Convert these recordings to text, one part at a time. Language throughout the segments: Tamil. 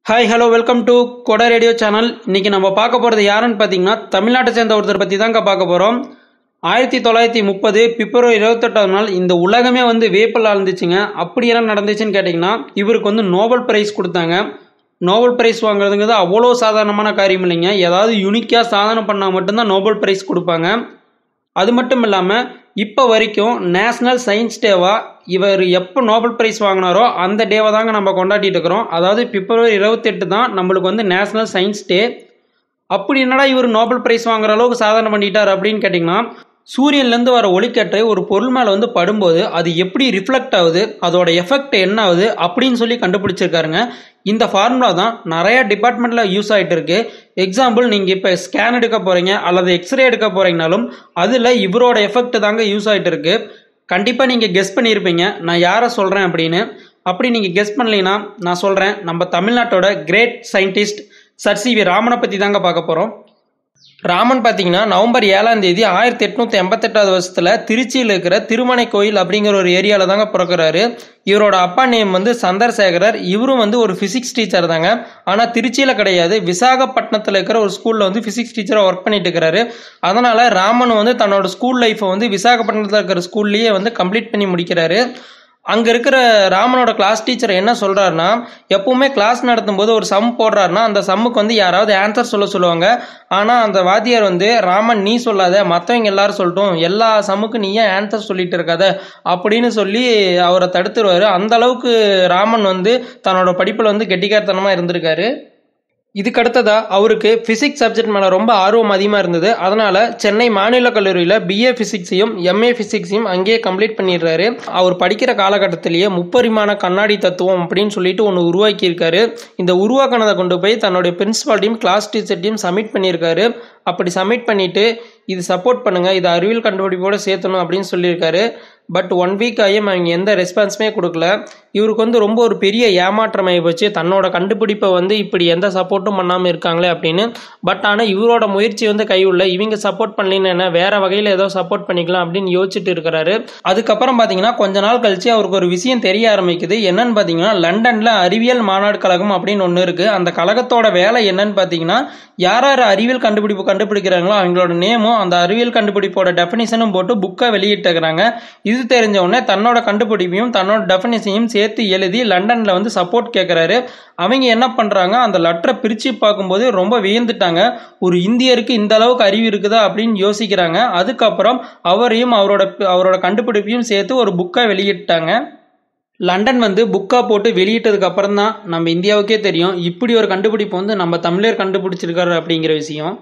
hi hello welcome to Koda radio channel இன்னைக்கு நம்ம பார்க்க போகிறது யாருன்னு பார்த்தீங்கன்னா தமிழ்நாட்டை சேர்ந்த ஒருத்தர் பற்றி தாங்க பார்க்க போகிறோம் ஆயிரத்தி தொள்ளாயிரத்தி முப்பது பிப்ரவரி இருபத்தெட்டாம் நாள் இந்த உலகமே வந்து வேப்பில் ஆழ்ந்துச்சுங்க அப்படி என்ன நடந்துச்சுன்னு கேட்டிங்கன்னா இவருக்கு வந்து நோபல் பிரைஸ் கொடுத்தாங்க நோபல் பிரைஸ் வாங்குறதுங்கிறது அவ்வளோ சாதாரணமான காரியம் இல்லைங்க ஏதாவது யூனிக்காக சாதனை பண்ணால் மட்டும்தான் நோபல் பிரைஸ் கொடுப்பாங்க அது மட்டும் இல்லாமல் இப்போ வரைக்கும் நேஷ்னல் சயின்ஸ் டேவாக இவர் எப்போ நோபல் பிரைஸ் வாங்கினாரோ அந்த டேவை தாங்க நம்ம கொண்டாடிட்டு இருக்கிறோம் அதாவது பிப்ரவரி இருபத்தெட்டு தான் நம்மளுக்கு வந்து நேஷ்னல் சயின்ஸ் டே அப்படி என்னடா இவர் நோபல் பிரைஸ் வாங்குற அளவுக்கு சாதனை பண்ணிட்டார் அப்படின்னு கேட்டிங்கன்னா சூரியன்லேருந்து வர ஒளிக்கற்றை ஒரு பொருள் மேலே வந்து படும்போது அது எப்படி ரிஃப்ளெக்ட் ஆகுது அதோட எஃபெக்ட் என்ன ஆகுது அப்படின்னு சொல்லி கண்டுபிடிச்சிருக்காருங்க இந்த ஃபார்முலா தான் நிறைய டிபார்ட்மெண்ட்டில் யூஸ் ஆகிட்டு இருக்கு எக்ஸாம்பிள் நீங்கள் இப்போ ஸ்கேன் எடுக்க போகிறீங்க அல்லது எக்ஸ்ரே எடுக்க போகிறீங்கனாலும் அதில் இவரோட எஃபெக்ட் தாங்க யூஸ் ஆகிட்டு இருக்கு கண்டிப்பாக நீங்கள் கெஸ் பண்ணியிருப்பீங்க நான் யாரை சொல்கிறேன் அப்படின்னு அப்படி நீங்கள் கெஸ் பண்ணலைன்னா நான் சொல்கிறேன் நம்ம தமிழ்நாட்டோட great scientist sir C V ராமனை பற்றி தாங்க பார்க்க போகிறோம் ராமன் பார்த்தீங்கன்னா நவம்பர் ஏழாம் தேதி ஆயிரத்தி எட்நூற்றி எண்பத்தெட்டாவது வருஷத்தில் திருச்சியில் இருக்கிற திருமணை கோயில் அப்படிங்கிற ஒரு ஏரியாவில் தாங்க பிறக்கிறாரு இவரோட அப்பா நேம் வந்து சந்தர்சேகரர் இவரும் வந்து ஒரு ஃபிசிக்ஸ் டீச்சர் தாங்க ஆனால் திருச்சியில் கிடையாது விசாகப்பட்டினத்தில் இருக்கிற ஒரு ஸ்கூலில் வந்து ஃபிசிக்ஸ் டீச்சராக ஒர்க் பண்ணிட்டு இருக்கிறாரு அதனால் ராமன் வந்து தன்னோட ஸ்கூல் லைஃப்பை வந்து விசாகப்பட்டினத்தில் இருக்கிற ஸ்கூல்லேயே வந்து கம்ப்ளீட் பண்ணி முடிக்கிறாரு அங்கே இருக்கிற ராமனோட கிளாஸ் டீச்சர் என்ன சொல்கிறாருன்னா எப்பவுமே கிளாஸ் நடத்தும்போது ஒரு சம் போடுறாருன்னா அந்த சம்முக்கு வந்து யாராவது ஆன்சர் சொல்ல சொல்லுவாங்க ஆனால் அந்த வாத்தியார் வந்து ராமன் நீ சொல்லாத மற்றவங்க எல்லாரும் சொல்லட்டும் எல்லா சம்முக்கும் நீ ஏன் ஆன்சர் சொல்லிட்டு இருக்காத அப்படின்னு சொல்லி அவரை தடுத்துருவார் அந்த அளவுக்கு ராமன் வந்து தன்னோட படிப்பில் வந்து கெட்டிக்காரத்தனமாக இருந்திருக்காரு இதுக்கு அடுத்ததா அவருக்கு ஃபிசிக்ஸ் சப்ஜெக்ட் மேலே ரொம்ப ஆர்வம் அதிகமாக இருந்தது அதனால் சென்னை மாநில கல்லூரியில் பிஏ ஃபிசிக்ஸையும் எம்ஏ ஃபிசிக்ஸையும் அங்கேயே கம்ப்ளீட் பண்ணிடுறாரு அவர் படிக்கிற காலகட்டத்திலேயே முப்பரிமாண கண்ணாடி தத்துவம் அப்படின்னு சொல்லிட்டு ஒன்று உருவாக்கியிருக்காரு இந்த உருவாக்கினதை கொண்டு போய் தன்னுடைய பிரின்சிபால்ட்டையும் கிளாஸ் டீச்சர்ட்டையும் சப்மிட் பண்ணியிருக்காரு அப்படி சப்மிட் பண்ணிவிட்டு இது சப்போர்ட் பண்ணுங்கள் இது அறிவியல் கண்டுபிடிப்போடு சேர்த்தணும் அப்படின்னு சொல்லியிருக்காரு பட் ஒன் வீக் ஆகியும் அவங்க எந்த ரெஸ்பான்ஸுமே கொடுக்கல இவருக்கு வந்து ரொம்ப ஒரு பெரிய ஏமாற்றம் ஆகி போச்சு தன்னோட கண்டுபிடிப்பை வந்து இப்படி எந்த சப்போர்ட்டும் பண்ணாமல் இருக்காங்களே அப்படின்னு பட் ஆனால் இவரோட முயற்சி வந்து கையுள்ள இவங்க சப்போர்ட் பண்ணலன்னு என்ன வேற வகையில் ஏதோ சப்போர்ட் பண்ணிக்கலாம் அப்படின்னு யோசிச்சுட்டு இருக்கிறாரு அதுக்கப்புறம் பார்த்தீங்கன்னா கொஞ்ச நாள் கழிச்சு அவருக்கு ஒரு விஷயம் தெரிய ஆரம்பிக்குது என்னன்னு பார்த்தீங்கன்னா லண்டனில் அறிவியல் மாநாடு கழகம் அப்படின்னு ஒன்று இருக்குது அந்த கழகத்தோட வேலை என்னன்னு பார்த்தீங்கன்னா யார் யார் அறிவியல் கண்டுபிடிப்பு கண்டுபிடிக்கிறாங்களோ அவங்களோட நேமும் அந்த அறிவியல் கண்டுபிடிப்போட டெஃபினிஷனும் போட்டு புக்கை வெளியிட்டுக்கிறாங்க இது தெரிஞ்ச உடனே தன்னோட கண்டுபிடிப்பையும் தன்னோட டெஃபினிஷனையும் சேர்த்து எழுதி லண்டனில் வந்து சப்போர்ட் கேட்குறாரு அவங்க என்ன பண்ணுறாங்க அந்த லெட்டரை பிரித்து பார்க்கும்போது ரொம்ப வியந்துட்டாங்க ஒரு இந்தியருக்கு இந்த அளவுக்கு அறிவு இருக்குதா அப்படின்னு யோசிக்கிறாங்க அதுக்கப்புறம் அவரையும் அவரோட அவரோட கண்டுபிடிப்பையும் சேர்த்து ஒரு புக்கை வெளியிட்டாங்க லண்டன் வந்து புக்காக போட்டு வெளியிட்டதுக்கு அப்புறம் தான் நம்ம இந்தியாவுக்கே தெரியும் இப்படி ஒரு கண்டுபிடிப்பு வந்து நம்ம தமிழர் கண்டுபிடிச்சிருக்காரு அப்படிங்கிற விஷயம்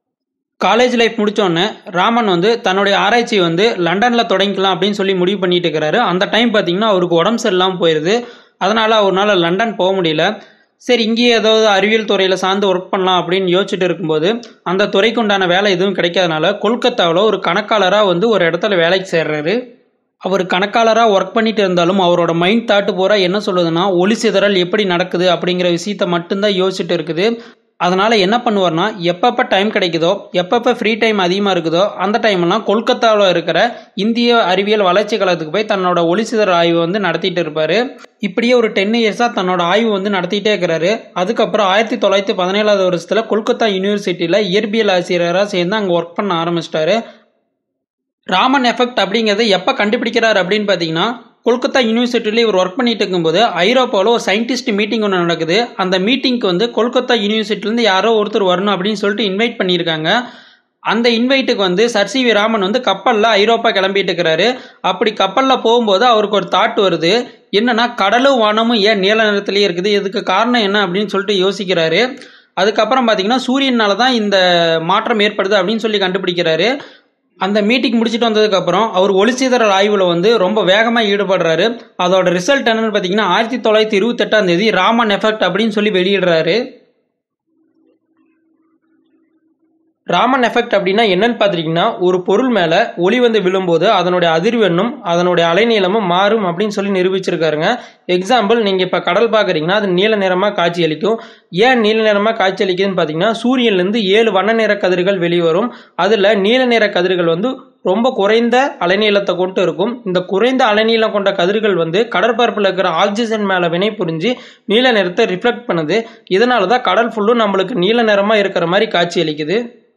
காலேஜ் லைஃப் முடித்தோடனே ராமன் வந்து தன்னுடைய ஆராய்ச்சி வந்து லண்டனில் தொடங்கிக்கலாம் அப்படின்னு சொல்லி முடிவு பண்ணிட்டு இருக்கிறாரு அந்த டைம் பார்த்தீங்கன்னா அவருக்கு உடம்பு சரியில்லாமல் போயிடுது அதனால் அவரால் லண்டன் போக முடியல சரி இங்கேயே ஏதாவது அறிவியல் துறையில் சார்ந்து ஒர்க் பண்ணலாம் அப்படின்னு யோசிச்சுட்டு இருக்கும்போது அந்த துறைக்கு உண்டான வேலை எதுவும் கிடைக்காதனால கொல்கத்தாவில் ஒரு கணக்காளராக வந்து ஒரு இடத்துல வேலைக்கு சேர்றாரு அவர் கணக்காளராக ஒர்க் பண்ணிட்டு இருந்தாலும் அவரோட மைண்ட் தாட்டு பூரா என்ன சொல்லுதுன்னா ஒளி சிதறல் எப்படி நடக்குது அப்படிங்கிற விஷயத்த மட்டும்தான் யோசிச்சுட்டு இருக்குது அதனால் என்ன பண்ணுவார்னா எப்பப்போ டைம் கிடைக்குதோ எப்பப்போ ஃப்ரீ டைம் அதிகமாக இருக்குதோ அந்த டைம்லாம் கொல்கத்தாவில் இருக்கிற இந்திய அறிவியல் வளர்ச்சி கழகத்துக்கு போய் தன்னோட ஒளிசிதற ஆய்வு வந்து நடத்திட்டு இருப்பார் இப்படியே ஒரு டென் இயர்ஸாக தன்னோட ஆய்வு வந்து நடத்திட்டே இருக்கிறாரு அதுக்கப்புறம் ஆயிரத்தி தொள்ளாயிரத்தி பதினேழாவது வருஷத்தில் கொல்கத்தா யூனிவர்சிட்டியில் இயற்பியல் ஆசிரியராக சேர்ந்து அங்கே ஒர்க் பண்ண ஆரம்பிச்சிட்டாரு ராமன் எஃபெக்ட் அப்படிங்கிறது எப்போ கண்டுபிடிக்கிறார் அப்படின்னு பார்த்தீங்கன்னா கொல்கத்தா யூனிவர்சிட்டியில் இவர் ஒர்க் பண்ணிட்டு இருக்கும்போது ஐரோப்பாவில் ஒரு சயின்டிஸ்ட் மீட்டிங் ஒன்று நடக்குது அந்த மீட்டிங்க்கு வந்து கொல்கத்தா யூனிவர்சிட்டிலேருந்து யாரோ ஒருத்தர் வரணும் அப்படின்னு சொல்லிட்டு இன்வைட் பண்ணியிருக்காங்க அந்த இன்வைட்டுக்கு வந்து சர் சி வி ராமன் வந்து கப்பலில் ஐரோப்பா கிளம்பிட்டு இருக்கிறாரு அப்படி கப்பலில் போகும்போது அவருக்கு ஒரு தாட் வருது என்னன்னா கடலும் வானமும் ஏன் நீல நிறத்துலேயே இருக்குது இதுக்கு காரணம் என்ன அப்படின்னு சொல்லிட்டு யோசிக்கிறாரு அதுக்கப்புறம் பார்த்தீங்கன்னா சூரியனால தான் இந்த மாற்றம் ஏற்படுது அப்படின்னு சொல்லி கண்டுபிடிக்கிறாரு அந்த மீட்டிங் முடிச்சுட்டு வந்ததுக்கப்புறம் அவர் ஒளிச்சிதறல் ஆய்வில் வந்து ரொம்ப வேகமாக ஈடுபடுறாரு அதோட ரிசல்ட் என்னன்னு பார்த்தீங்கன்னா ஆயிரத்தி தொள்ளாயிரத்தி இருபத்தெட்டாம் தேதி ராமன் எஃபெக்ட் அப்படின்னு சொல்லி வெளியிடுறாரு ராமன் எஃபெக்ட் அப்படின்னா என்னன்னு பார்த்துட்டிங்கன்னா ஒரு பொருள் மேலே ஒளி வந்து விழும்போது அதனுடைய அதிர்வெண்ணும் அதனுடைய அலைநீளமும் மாறும் அப்படின்னு சொல்லி நிரூபிச்சிருக்காருங்க எக்ஸாம்பிள் நீங்கள் இப்போ கடல் பார்க்குறீங்கன்னா அது நீல நிறமாக காட்சி அளிக்கும் ஏன் நீல நிறமாக காட்சி அளிக்குதுன்னு பார்த்தீங்கன்னா சூரியன்லேருந்து ஏழு வண்ண நிற கதிர்கள் வெளிவரும் அதில் நீல நிற கதிர்கள் வந்து ரொம்ப குறைந்த அலைநீளத்தை கொண்டு இருக்கும் இந்த குறைந்த அலைநீளம் கொண்ட கதிர்கள் வந்து கடற்பரப்பில் இருக்கிற ஆக்சிஜன் மேலே வினை புரிஞ்சு நீல நிறத்தை ரிஃப்ளெக்ட் பண்ணுது இதனால தான் கடல் ஃபுல்லும் நம்மளுக்கு நீல நிறமாக இருக்கிற மாதிரி காட்சி அளிக்குது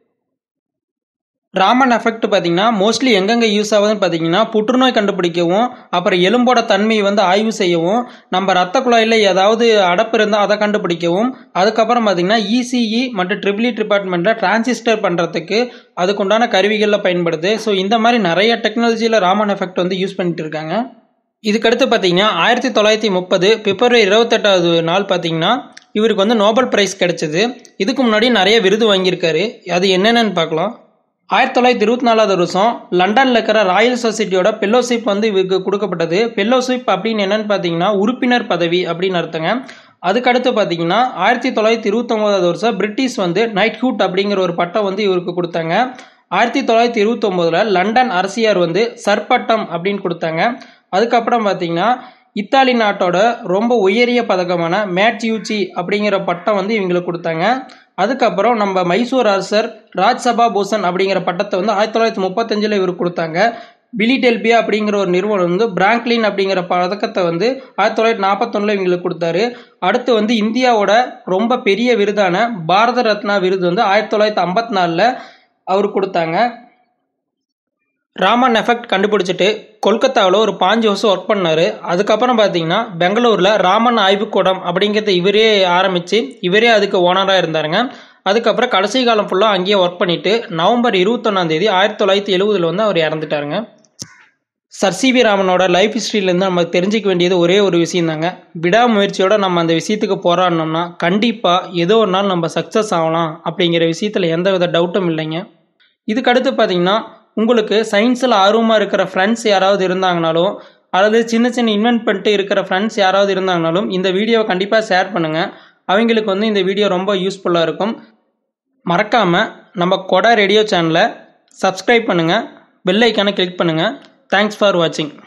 ராமன் எஃபெக்ட் பார்த்தீங்கன்னா மோஸ்ட்லி எங்கெங்கே யூஸ் ஆகுதுன்னு பார்த்தீங்கன்னா புற்றுநோய் கண்டுபிடிக்கவும் அப்புறம் எலும்போட தன்மையை வந்து ஆய்வு செய்யவும் நம்ம ரத்த குழாயில் ஏதாவது அடப்பு இருந்தால் அதை கண்டுபிடிக்கவும் அதுக்கப்புறம் பார்த்தீங்கன்னா இசிஇ மற்றும் ட்ரிபிளி டிபார்ட்மெண்ட்டில் டிரான்சிஸ்டர் பண்ணுறதுக்கு அதுக்குண்டான கருவிகளில் பயன்படுது ஸோ இந்த மாதிரி நிறைய டெக்னாலஜியில் ராமன் எஃபெக்ட் வந்து யூஸ் பண்ணிட்டு இருக்காங்க இதுக்கடுத்து பார்த்தீங்கன்னா ஆயிரத்தி தொள்ளாயிரத்தி முப்பது பிப்ரவரி இருபத்தெட்டாவது நாள் பார்த்தீங்கன்னா இவருக்கு வந்து நோபல் பிரைஸ் கிடைச்சது இதுக்கு முன்னாடி நிறைய விருது வாங்கியிருக்காரு அது என்னென்னு பார்க்கலாம் ஆயிரத்தி தொள்ளாயிரத்தி இருபத்தி நாலாவது வருஷம் லண்டனில் இருக்கிற ராயல் சொசைட்டியோட பெல்லோஷிப் வந்து இவருக்கு கொடுக்கப்பட்டது பெல்லோஷிப் அப்படின்னு என்னன்னு பார்த்தீங்கன்னா உறுப்பினர் பதவி அப்படின்னு அர்த்தங்க அதுக்கடுத்து பார்த்தீங்கன்னா ஆயிரத்தி தொள்ளாயிரத்தி இருபத்தொம்போதாவது வருஷம் பிரிட்டிஷ் வந்து நைட்ஹூட் அப்படிங்கிற ஒரு பட்டம் வந்து இவருக்கு கொடுத்தாங்க ஆயிரத்தி தொள்ளாயிரத்தி இருபத்தொம்போதில் லண்டன் அரசியார் வந்து சர்பட்டம் அப்படின்னு கொடுத்தாங்க அதுக்கப்புறம் பார்த்தீங்கன்னா இத்தாலி நாட்டோட ரொம்ப உயரிய பதக்கமான மேட்யூச்சி அப்படிங்கிற பட்டம் வந்து இவங்களுக்கு கொடுத்தாங்க அதுக்கப்புறம் நம்ம மைசூர் அரசர் ராஜ்சபா பூஷன் அப்படிங்கிற பட்டத்தை வந்து ஆயிரத்தி தொள்ளாயிரத்தி முப்பத்தஞ்சில் இவருக்கு கொடுத்தாங்க பிலி டெல்பியா அப்படிங்கிற ஒரு நிறுவனம் வந்து பிராங்க்லின் அப்படிங்கிற பதக்கத்தை வந்து ஆயிரத்தி தொள்ளாயிரத்தி நாற்பத்தொன்னில் இவங்களுக்கு கொடுத்தாரு அடுத்து வந்து இந்தியாவோட ரொம்ப பெரிய விருதான பாரத ரத்னா விருது வந்து ஆயிரத்தி தொள்ளாயிரத்தி ஐம்பத்தி நாலில் அவர் கொடுத்தாங்க ராமன் எஃபெக்ட் கண்டுபிடிச்சிட்டு கொல்கத்தாவில் ஒரு பாஞ்சு வருஷம் ஒர்க் பண்ணார் அதுக்கப்புறம் பார்த்தீங்கன்னா பெங்களூரில் ராமன் ஆய்வுக்கூடம் அப்படிங்கிறத இவரே ஆரம்பித்து இவரே அதுக்கு ஓனராக இருந்தாருங்க அதுக்கப்புறம் கடைசி காலம் ஃபுல்லாக அங்கேயே ஒர்க் பண்ணிவிட்டு நவம்பர் இருபத்தொன்னாந்தேதி ஆயிரத்தி தொள்ளாயிரத்தி எழுபதில் வந்து அவர் இறந்துட்டாருங்க சர் சி வி ராமனோட லைஃப் ஹிஸ்ட்ரியிலேருந்து நம்ம தெரிஞ்சிக்க வேண்டியது ஒரே ஒரு விஷயம் தாங்க விடாமுயற்சியோட நம்ம அந்த விஷயத்துக்கு போராடினோம்னா கண்டிப்பாக ஏதோ ஒரு நாள் நம்ம சக்ஸஸ் ஆகலாம் அப்படிங்கிற விஷயத்தில் எந்த வித டவுட்டும் இல்லைங்க இதுக்கடுத்து பார்த்தீங்கன்னா உங்களுக்கு சயின்ஸில் ஆர்வமாக இருக்கிற ஃப்ரெண்ட்ஸ் யாராவது இருந்தாங்கனாலும் அல்லது சின்ன சின்ன இன்வென்ட் பண்ணிட்டு இருக்கிற ஃப்ரெண்ட்ஸ் யாராவது இருந்தாங்கனாலும் இந்த வீடியோவை கண்டிப்பாக ஷேர் பண்ணுங்கள் அவங்களுக்கு வந்து இந்த வீடியோ ரொம்ப யூஸ்ஃபுல்லாக இருக்கும் மறக்காமல் நம்ம கொடா ரேடியோ சேனலை சப்ஸ்கிரைப் பண்ணுங்கள் பெல் ஐக்கானை கிளிக் பண்ணுங்கள் தேங்க்ஸ் ஃபார் வாட்சிங்